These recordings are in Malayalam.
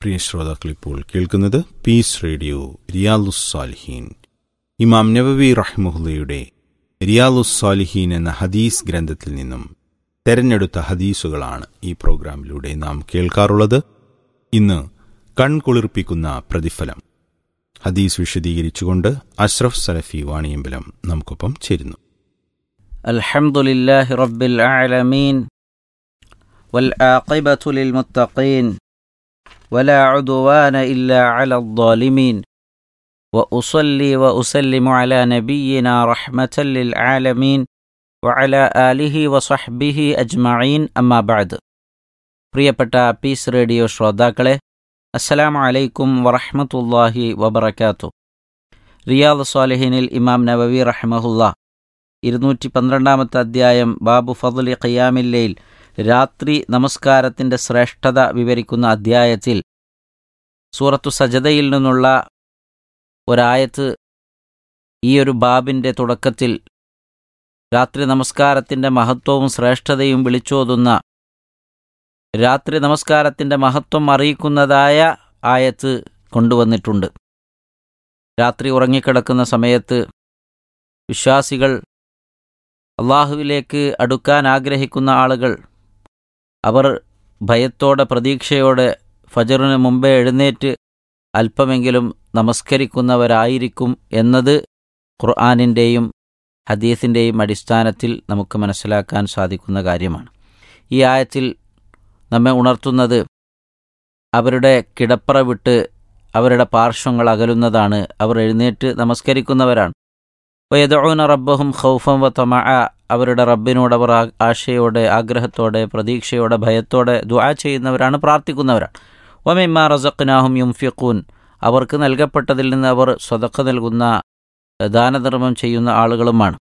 പ്രിയ ശ്രോതാക്കൾ ഇപ്പോൾ കേൾക്കുന്നത് പീസ് റേഡിയോ റിയാലുസ്സാലിഹീൻ ഇമാം നബവി റഹ്മുല്ലയുടെ റിയാലുസ്സാലിഹീൻ എന്ന ഹദീസ് ഗ്രന്ഥത്തിൽ നിന്നും തെരഞ്ഞെടുത്ത ഹദീസുകളാണ് ഈ പ്രോഗ്രാമിലൂടെ നാം കേൾക്കാറുള്ളത് ഇന്ന് കൺകുളിർപ്പിക്കുന്ന പ്രതിഫലം ഹദീസ് വിശദീകരിച്ചുകൊണ്ട് അഷ്റഫ് സലഫി വാണിയമ്പലം നമുക്കൊപ്പം ചേരുന്നു الحمد لله رب العالمين والعاقبة للمتقين ولا عدوان إلا على الظالمين وأصلي وأسلم على نبينا رحمة للعالمين وعلى آله وصحبه أجمعين أما بعد പ്രിയപ്പെട്ട പീസ് റേഡിയോ ശ്രോതാക്കളെ അസ്സലാമു അലൈക്കും വറഹ്മത്തുള്ളാഹി വബറകാത്തു റിയാദ് സ്വാലിഹിനിൽ ഇമാം നവവി റഹ്മഹുല്ല ഇരുന്നൂറ്റി പന്ത്രണ്ടാമത്തെ അധ്യായം ബാബു ഫضലി ഖിയാമില്ലയിൽ രാത്രി നമസ്കാരത്തിൻ്റെ ശ്രേഷ്ഠത വിവരിക്കുന്ന അധ്യായത്തിൽ സൂറത്തു സജദയിൽ നിന്നുള്ള ഒരായത്ത് ഈ ഒരു ബാബിൻ്റെ തുടക്കത്തിൽ രാത്രി നമസ്കാരത്തിൻ്റെ മഹത്വവും ശ്രേഷ്ഠതയും വിളിച്ചോതുന്ന രാത്രി നമസ്കാരത്തിൻ്റെ മഹത്വം അറിയിക്കുന്നതായ ആയത്ത് കൊണ്ടുവന്നിട്ടുണ്ട് രാത്രി ഉറങ്ങിക്കിടക്കുന്ന സമയത്ത് വിശ്വാസികൾ അള്ളാഹുവിലേക്ക് അടുക്കാൻ ആഗ്രഹിക്കുന്ന ആളുകൾ അവർ ഭയത്തോടെ പ്രതീക്ഷയോടെ ഫജറിന് മുമ്പേ എഴുന്നേറ്റ് അല്പമെങ്കിലും നമസ്കരിക്കുന്നവരായിരിക്കും എന്നത് ഖുർആാനിൻ്റെയും ഹദീസിൻ്റെയും അടിസ്ഥാനത്തിൽ നമുക്ക് മനസ്സിലാക്കാൻ സാധിക്കുന്ന കാര്യമാണ് ഈ ആയത്തിൽ നമ്മെ ഉണർത്തുന്നത് അവരുടെ കിടപ്പറ വിട്ട് അവരുടെ പാർശ്വങ്ങൾ അകലുന്നതാണ് അവർ എഴുന്നേറ്റ് നമസ്കരിക്കുന്നവരാണ് വയദഊന റബ്ബഹും ഖൗഫം വ തമഅ അവരുടെ റബ്ബിനോട് അവർ ആ- ആശയോടെ ആഗ്രഹത്തോടെ പ്രതീക്ഷയോടെ ഭയത്തോടെ ദുആ ചെയ്യുന്നവരാണ് പ്രാർത്ഥിക്കുന്നവരാണ് വമിമ്മ റസഖ്നാഹും യുംഫിഖൂൻ അവർക്ക് നൽകപ്പെട്ടതിൽ നിന്ന് അവർ സ്വതക്ക നൽകുന്ന ദാനധർമ്മം ചെയ്യുന്ന ആളുകളുമാണ്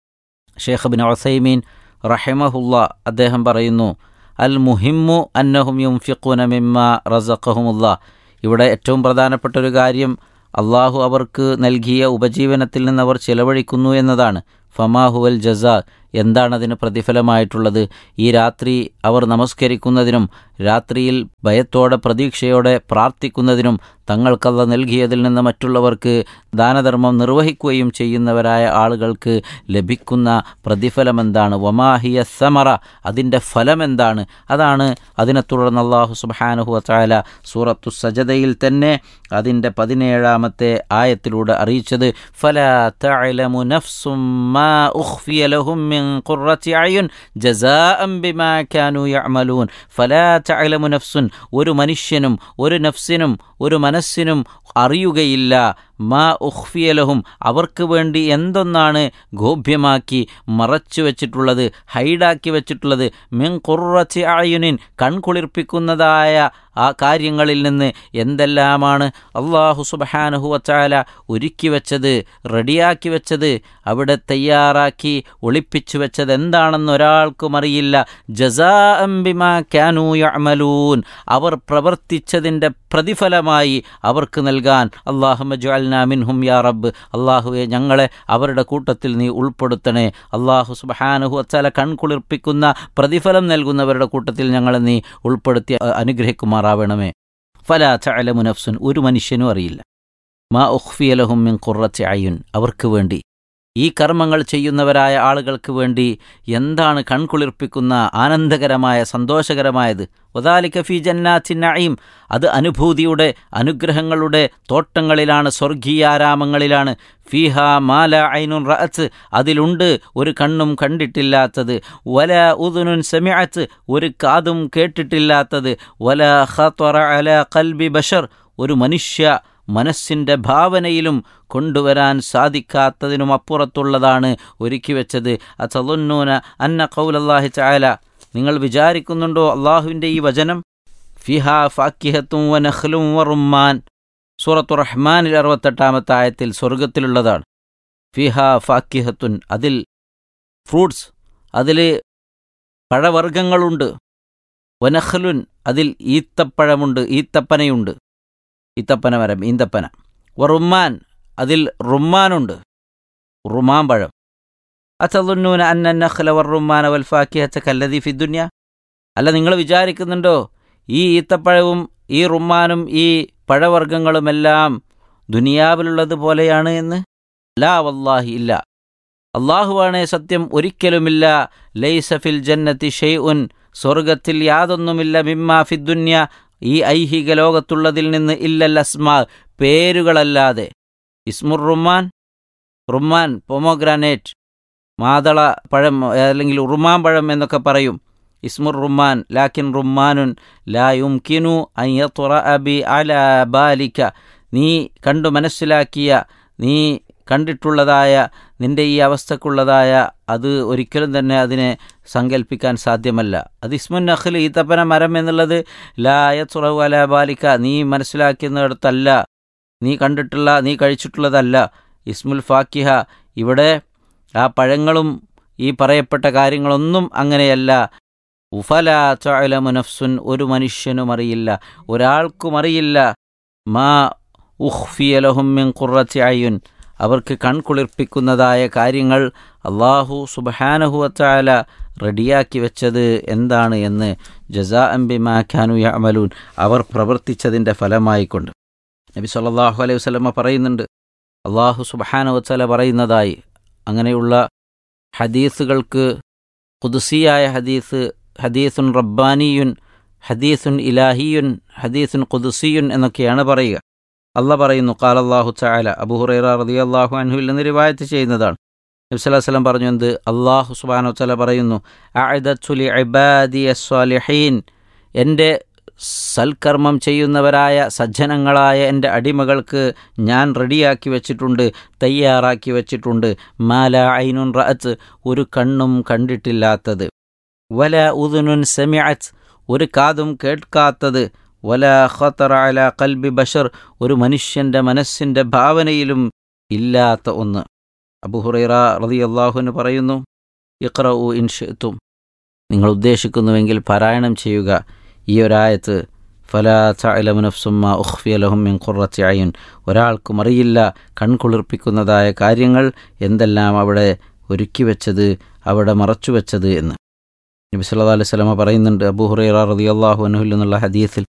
ഷേഖ് ബിൻ ഒസൈമീൻ റഹിമഹുല്ല അദ്ദേഹം പറയുന്നു അൽ മുഹിമ്മു അന്നഹും യുംഫിഖൂന മിമ്മ റസഖഹുമുല്ല ഇവിടെ ഏറ്റവും പ്രധാനപ്പെട്ട ഒരു കാര്യം അള്ളാഹു അവർക്ക് നൽകിയ ഉപജീവനത്തിൽ നിന്ന് അവർ ചിലവഴിക്കുന്നു എന്നതാണ് ഫമാഹുവൽ ജസ എന്താണതിന് പ്രതിഫലമായിട്ടുള്ളത് ഈ രാത്രി അവർ നമസ്കരിക്കുന്നതിനും രാത്രിയിൽ ഭയത്തോടെ പ്രതീക്ഷയോടെ പ്രാർത്ഥിക്കുന്നതിനും തങ്ങൾക്കല്ല നൽകിയതിൽ നിന്ന് മറ്റുള്ളവർക്ക് ദാനധർമ്മം നിർവഹിക്കുകയും ചെയ്യുന്നവരായ ആളുകൾക്ക് ലഭിക്കുന്ന പ്രതിഫലമെന്താണ് വമാഹിയ സമറ അതിൻ്റെ ഫലമെന്താണ് അതാണ് അതിനെ തുടർന്ന് അള്ളാഹു സുബാനുഹു വത്താല സൂറത്തു സജദയിൽ തന്നെ അതിൻ്റെ പതിനേഴാമത്തെ ആയത്തിലൂടെ അറിയിച്ചത് ഫല തഅലമു നഫ്സും മാ ഉഖ്ഫിയ ലഹും മിൻ ഖുർറത്തി അയുൻ ജസാഅൻ ബിമാ കാനൂ യഅമലൂൻ ഫലാ തഅലമു നഫ്സുൻ ഒരു മനുഷ്യനും ഒരു നഫ്സിനും ഒരു മനസ്സിനും അറിയുകയില്ല മാ ഉഖ്ഫിയലഹും അവർക്ക് വേണ്ടി എന്തൊന്നാണ് ഗോപ്യമാക്കി മറച്ചു വച്ചിട്ടുള്ളത് ഹൈഡാക്കി വച്ചിട്ടുള്ളത് മിൻ ഖുർറത്തി അയുനിൻ കൺകുളിർപ്പിക്കുന്നതായ ആ കാര്യങ്ങളിൽ നിന്ന് എന്തെല്ലാമാണ് അള്ളാഹു സുബഹാനഹു വച്ചാല ഒരുക്കി വെച്ചത് റെഡിയാക്കി വെച്ചത് അവിടെ തയ്യാറാക്കി ഒളിപ്പിച്ചു വെച്ചത് എന്താണെന്ന് ഒരാൾക്കും അറിയില്ല ജസാ ബിമാ കാനൂ യഅമലൂൻ അവർ പ്രവർത്തിച്ചതിൻ്റെ പ്രതിഫലമായി അവർക്ക് നൽകാൻ അള്ളാഹുമജുഅൽനാ മിൻഹും യാ റബ്ബ് അള്ളാഹുവെ ഞങ്ങളെ അവരുടെ കൂട്ടത്തിൽ നീ ഉൾപ്പെടുത്തണേ അള്ളാഹു സുബഹാനഹു വച്ചാല കൺകുളിർപ്പിക്കുന്ന പ്രതിഫലം നൽകുന്നവരുടെ കൂട്ടത്തിൽ ഞങ്ങളെ നീ ഉൾപ്പെടുത്തി അ- അനുഗ്രഹിക്കുമാറാവണമേ ഫലാ തഅലമു നഫ്സുൻ ഒരു മനുഷ്യനും അറിയില്ല മാ ഉഖ്ഫിയലഹും മിൻ ഖുർറത്തി അയുൻ അവർക്ക് വേണ്ടി ഈ കർമ്മങ്ങൾ ചെയ്യുന്നവരായ ആളുകൾക്ക് വേണ്ടി എന്താണ് കൺകുളിർപ്പിക്കുന്ന ആനന്ദകരമായ സന്തോഷകരമായത് ഒതാലിക ഫി ജന്നാത്തിൻ നഈം അത് അനുഭൂതിയുടെ അനുഗ്രഹങ്ങളുടെ തോട്ടങ്ങളിലാണ് സ്വർഗീയാരാമങ്ങളിലാണ് ഫീഹ മാല ഐനുൻ റഅത്ത് അതിലുണ്ട് ഒരു കണ്ണും കണ്ടിട്ടില്ലാത്തത് വല ഉദുനുൻ സമിഅത്ത് ഒരു കാതും കേട്ടിട്ടില്ലാത്തത് വല ഖത്തറ അല ഖൽബി ബഷർ ഒരു മനുഷ്യ മനസ്സിൻ്റെ ഭാവനയിലും കൊണ്ടുവരാൻ സാധിക്കാത്തതിനും അപ്പുറത്തുള്ളതാണ് ഒരുക്കി വെച്ചത് അത്തലുന്നൂന അന്ന കൗലല്ലാഹി ചായാല നിങ്ങൾ വിചാരിക്കുന്നുണ്ടോ അള്ളാഹുവിൻ്റെ ഈ വചനം ഫിഹ ഫാക്കിഹത്തും വനഖ്ലും വറുമ്മാൻ സൂറത്തു റഹ്മാനിൽ അറുപത്തെട്ടാമത്തെ ആയത്തിൽ സ്വർഗത്തിലുള്ളതാണ് ഫിഹ ഫാക്കിഹത്തുൻ അതിൽ ഫ്രൂട്ട്സ് അതിൽ പഴവർഗ്ഗങ്ങളുണ്ട് വനഖലുൻ അതിൽ ഈത്തപ്പഴമുണ്ട് ഈത്തപ്പനയുണ്ട് ഈത്തപ്പന മരം ഈന്തപ്പന വറുമ്മാൻ അതിൽ റുമ്മാനുണ്ട് റുമാൻ പഴം അത്തലുന്നൂന അന്ന നഖ്ല വറുമ്മാന വൽ ഫാക്കിഹത്ത കല്ലദി ഫി ദുനിയ അല്ല നിങ്ങൾ വിചാരിക്കുന്നുണ്ടോ ഈ ഈത്തപ്പഴവും ഈ റുമ്മാനും ഈ പഴവർഗ്ഗങ്ങളുമെല്ലാം ദുനിയാവിലുള്ളത് പോലെയാണ് എന്ന് ലാ വല്ലാഹി ഇല്ല അള്ളാഹുവാണേ സത്യം ഒരിക്കലുമില്ല ലൈസഫിൽ ജന്നത്തി ഷെയ് ഉൻ സ്വർഗത്തിൽ യാതൊന്നുമില്ല മിമ്മാ ഫിദ്ദുന്യ ഈ ഐഹിക ലോകത്തുള്ളതിൽ നിന്ന് ഇല്ലൽ അസ്മാ പേരുകളല്ലാതെ ഇസ്മുർ റുമാൻ റുമാൻ പൊമോഗ്രാനേറ്റ് മാതള പഴം അല്ലെങ്കിൽ ഉറുമാൻ പഴം എന്നൊക്കെ പറയും ഇസ്മുർ റുമാൻ ലാക്കിൻ റുമാനുൻ ലാ യുംകിനു അയ്യത്തുറ അബി അല ബാലിക്ക നീ കണ്ടു മനസ്സിലാക്കിയ നീ കണ്ടിട്ടുള്ളതായ നിന്റെ ഈ അവസ്ഥക്കുള്ളതായ അത് ഒരിക്കലും തന്നെ അതിനെ സങ്കല്പിക്കാൻ സാധ്യമല്ല അത് ഇസ്മുൻ നഖ്ൽ ഈത്തപ്പന മരം എന്നുള്ളത് ലായത്തുറവ് അല ബാലിക്ക നീ മനസ്സിലാക്കുന്നിടത്തല്ല നീ കണ്ടിട്ടുള്ള നീ കഴിച്ചിട്ടുള്ളതല്ല ഇസ്മുൽ ഫാക്കിഹ ഇവിടെ ആ പഴങ്ങളും ഈ പറയപ്പെട്ട കാര്യങ്ങളൊന്നും അങ്ങനെയല്ല ഉഫല ചലമുനഫ്സുൻ ഒരു മനുഷ്യനും അറിയില്ല ഒരാൾക്കും അറിയില്ല മാ ഉഹ്ഫിയലഹുമിൻ കുറച്ച് അയ്യുൻ അവർക്ക് കൺകുളിർപ്പിക്കുന്നതായ കാര്യങ്ങൾ അള്ളാഹു സുബഹാനഹുവത്താല റെഡിയാക്കി വെച്ചത് എന്താണ് എന്ന് ജസാ അംബിമാ ഖാനു യമലൂൻ അവർ പ്രവർത്തിച്ചതിൻ്റെ ഫലമായിക്കൊണ്ട് നബി സല്ലാഹു അലൈഹി വസ്ലമ പറയുന്നുണ്ട് അള്ളാഹു സുബഹാനവത്തല പറയുന്നതായി അങ്ങനെയുള്ള ഹദീസുകൾക്ക് കുതുസിയായ ഹദീസ് ഹദീസുൻ റബ്ബാനിയുൻ ഹദീസുൻ ഇലാഹിയുൻ ഹദീസുൻ കുതുസിയുൻ എന്നൊക്കെയാണ് പറയുക അല്ല പറയുന്നു കാൽ അള്ളാഹു ചായാല അബുഹുറൈറ റതി അള്ളാഹു അൻഹുവിൽ നിന്ന് റിവായത്ത് ചെയ്യുന്നതാണ് നബ്സല്ലാസ്ലം പറഞ്ഞു എന്ത് അള്ളാഹു സുബാനോ തല പറയുന്നു അഅദത്തുലി ഇബാദിയ സ്വാലിഹീൻ എൻ്റെ സൽക്കർമ്മം ചെയ്യുന്നവരായ സജ്ജനങ്ങളായ എൻ്റെ അടിമകൾക്ക് ഞാൻ റെഡിയാക്കി വെച്ചിട്ടുണ്ട് തയ്യാറാക്കി വെച്ചിട്ടുണ്ട് മാല ഐനുൻ റഅത്ത് ഒരു കണ്ണും കണ്ടിട്ടില്ലാത്തത് വല ഉദുനുൻ സെമിഅത്ത് ഒരു കാതും കേൾക്കാത്തത് വല ഖത്തറ അല കൽബി ബഷർ ഒരു മനുഷ്യൻ്റെ മനസ്സിൻ്റെ ഭാവനയിലും ഇല്ലാത്ത ഒന്ന് അബുഹുറൈറ റതി അള്ളാഹുവിന് പറയുന്നു ഇഖ്റ ഉ ഇൻഷത്തും നിങ്ങൾ ഉദ്ദേശിക്കുന്നുവെങ്കിൽ പാരായണം ചെയ്യുക ഈ ഒരായത്ത് ഫലാ തലമുനഫ്സുമ്മ ഉഖ്ഫിയലഹും മിൻ ഖുറത്തി അയുൻ ഒരാൾക്കും അറിയില്ല കൺകുളിർപ്പിക്കുന്നതായ കാര്യങ്ങൾ എന്തെല്ലാം അവിടെ ഒരുക്കി വെച്ചത് അവിടെ മറച്ചു വെച്ചത് എന്ന് നബി സല്ലാ അലൈഹി സ്വലമ പറയുന്നുണ്ട് അബൂഹുറൈറ റതി അള്ളാഹു അനുഹിൽ എന്നുള്ള ഹദീസിൽ